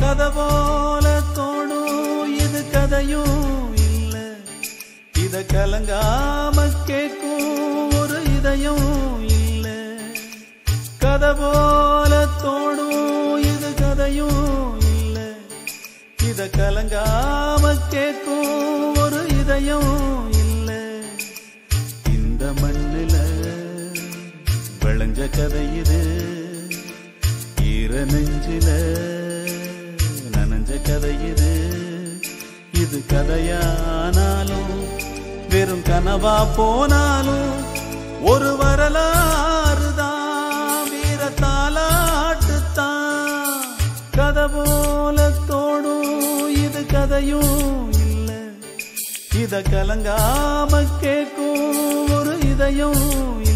கதை போல தோணும் இது கதையும் இல்ல இத கலங்காம கேட்கும் ஒரு இதயம் இல்ல கதை போல தோணும் இது கதையும் இல்ல இத கலங்காம கேட்கும் ஒரு இதயம் இல்ல இந்த மண்ணுல விளைஞ்ச கதை இது ஈர நெஞ்சில நனைஞ்ச கதை இது இது கதையானாலும் வெறும் கனவா போனாலும் ஒரு வரலாறு தான் வீர தாலாட்டு தான் கதை போல தோணும் இது கதையும் இல்ல இத கலங்காம கேட்கும் ஒரு இதயம்